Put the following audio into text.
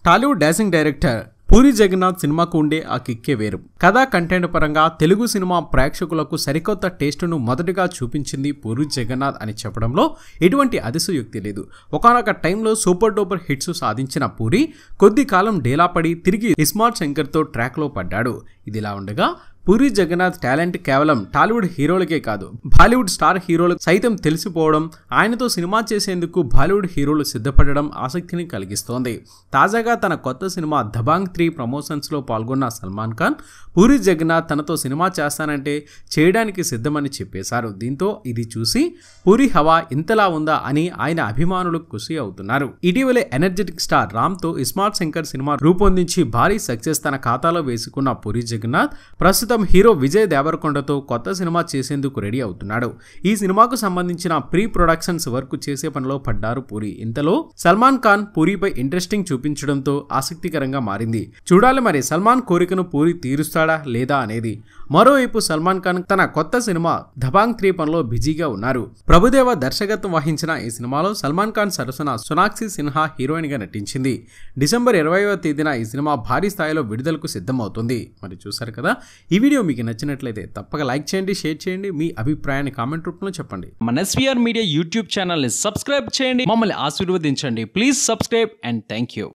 Tollywood dancing director Puri Jagannath సినిమాకు ఉండే ఆ కిక్కే వేరు కథా కంటెంట్ పరంగా తెలుగు సినిమా ప్రేక్షకులకు సరికొత్త టేస్టును మొదటిగా చూపించింది పూరి జగన్నాథ్ అని చెప్పడంలో ఎటువంటి అతిశయోక్తి లేదు ఒకనొక టైంలో సూపర్ డూపర్ హిట్స్ సాధించిన పూరి కొద్ది కాలం డేలా పడి తిరిగి ఇస్మార్ట్ శంకర్తో ట్రాక్లో పడ్డాడు ఇదిలా ఉండగా పూరి జగన్నాథ్ టాలెంట్ కేవలం టాలీవుడ్ హీరోలకే కాదు బాలీవుడ్ స్టార్ హీరోలకు సైతం తెలిసిపోవడం ఆయనతో సినిమా చేసేందుకు బాలీవుడ్ హీరోలు సిద్ధపడడం ఆసక్తిని కలిగిస్తోంది తాజాగా తన కొత్త సినిమా దబాంగ్ త్రీ ప్రమోషన్స్లో పాల్గొన్న సల్మాన్ ఖాన్ పూరి జగన్నాథ్ తనతో సినిమా చేస్తానంటే చేయడానికి సిద్ధమని చెప్పేశారు దీంతో ఇది చూసి పూరి హవా ఇంతలా ఉందా అని ఆయన అభిమానులు ఖుషి అవుతున్నారు ఇటీవలే ఎనర్జెటిక్ స్టార్ రామ్తో ఇస్మార్ట్ శంకర్ సినిమా రూపొందించి భారీ సక్సెస్ తన ఖాతాలో వేసుకున్న పూరి జగన్నాథ్ ప్రస్తుతం హీరో విజయ్ దేవరకొండతో కొత్త సినిమా చేసేందుకు రెడీ అవుతున్నాడు ఈ సినిమాకు సంబంధించిన ప్రీ ప్రొడక్షన్స్ వర్క్ చేసే పనిలో పడ్డారు పూరి ఇంతలో సల్మాన్ ఖాన్ పూరిపై ఇంట్రెస్టింగ్ చూపించడంతో ఆసక్తికరంగా మారింది చూడాలి మరి సల్మాన్ కోరికను పూరి తీరుస్తాడా లేదా అనేది మరోవైపు సల్మాన్ ఖాన్ తన కొత్త సినిమా ధబాంగ్ త్రీ పనిలో బిజీగా ఉన్నారు ప్రభుదేవ దర్శకత్వం వహించిన ఈ సినిమాలో సల్మాన్ ఖాన్ సరసన సోనాక్షి సిన్హా హీరోయిన్ గా నటించింది డిసెంబర్ ఇరవైవ తేదీన ఈ సినిమా భారీ స్థాయిలో విడుదలకు సిద్ధమవుతుంది మరి చూసారు కదా ఈ వీడియో మీకు నచ్చినట్లయితే తప్పక లైక్ చేయండి షేర్ చేయండి మీ అభిప్రాయాన్ని కామెంట్ రూపంలో చెప్పండి మన ఎస్వీఆర్ మీడియా యూట్యూబ్ ఛానల్ని సబ్స్క్రైబ్ చేయండి మమ్మల్ని ఆశీర్వదించండి please subscribe and thank you